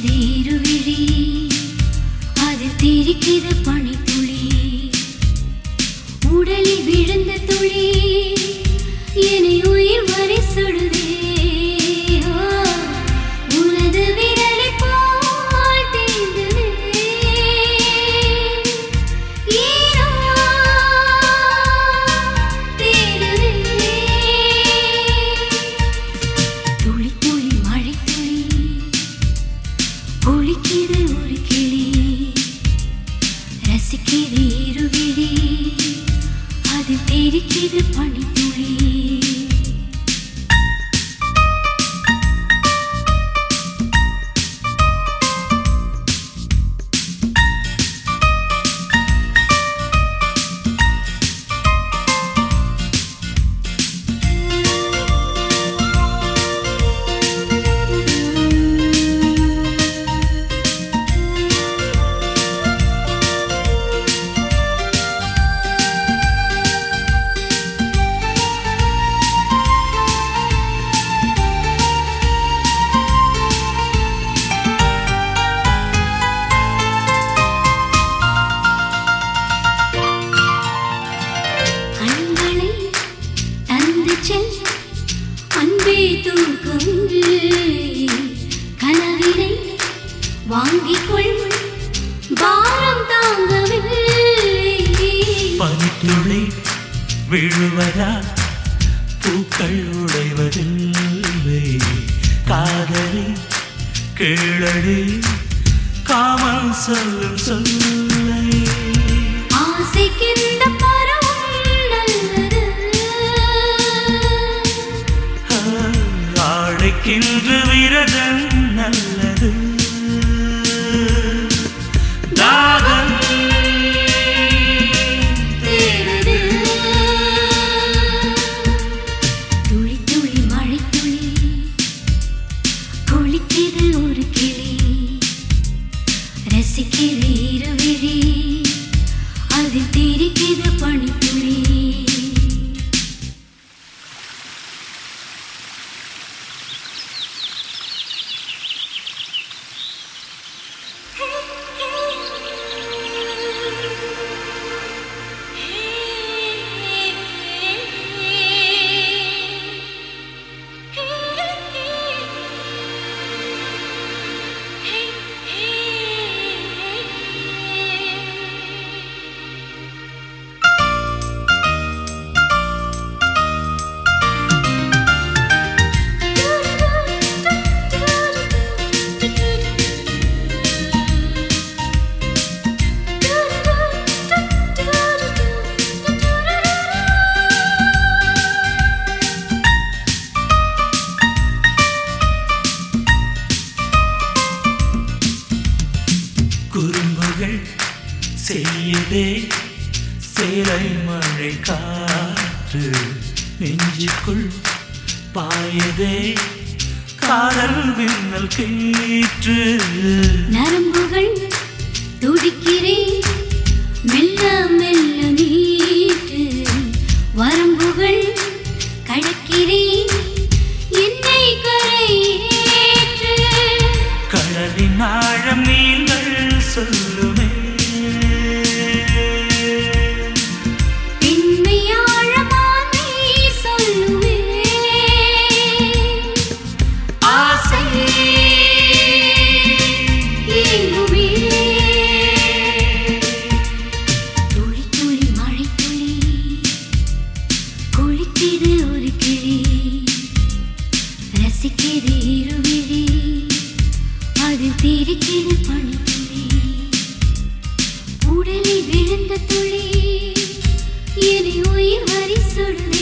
ரசிக்கிறது இருவிழி அதில் தெரிக்கிறது பனித்துளி உடலில் விழுந்த துளி என்னை உயிர் வரை சுடுதே ஓ, உனது விரலைப் போல் தீண்டுதே. ஈரோ தேடுதே. துளி துளி மழை துளி குளிக்கிறது ஒரு கிளி ரசிக்கிறது இருவிழி அது தெரிக்கிறது பனித்துளி கண்களை தந்து செல் அன்பே தூக்கமில்லை கனவினை வாங்கிக் கொள் பாரம் தாங்கவில்லை பனித்துளி விழுவதா பூக்கள் உடைவதில்லை காதலி கீழடி காமல் சொல்லும் சொல்லை ஆசைக்கிந்த பருவம் நல்லது ஆ, ஆடைக்கின்று விரதம் நல்லது தாகம் தேடுது. துளி துளி மழை துளி குளிக்கிறது ஒரு கிளி ரசிக்கிறது இருவிழி அதில் தெரிக்கிறது பனித்துளி குறும்புகள் செய்யதே சேலை மழை காற்று நெஞ்சுக்குள் பாயதே காதல் விண்ணல் கீற்று நரம்புகள் துடிக்கிறேன் மெல்ல மெல்ல நீட்டு வரம்புகள் கடக்கிறேன் என்னை கரையேற்று கடலின் ஆழம் நீங்கள் சொல்லுமே பெண்மையாழமானை சொல்லுவே ஆசை ஏங்குவே துளி துளி மழை துளி குளிக்கிறது ஒரு கிளி ரசிக்கிறது இருவிழி அது தெரிக்கிறது பனித்துளி உடலில் விழுந்த துளி என்னை உயிர் வரி சுடுதே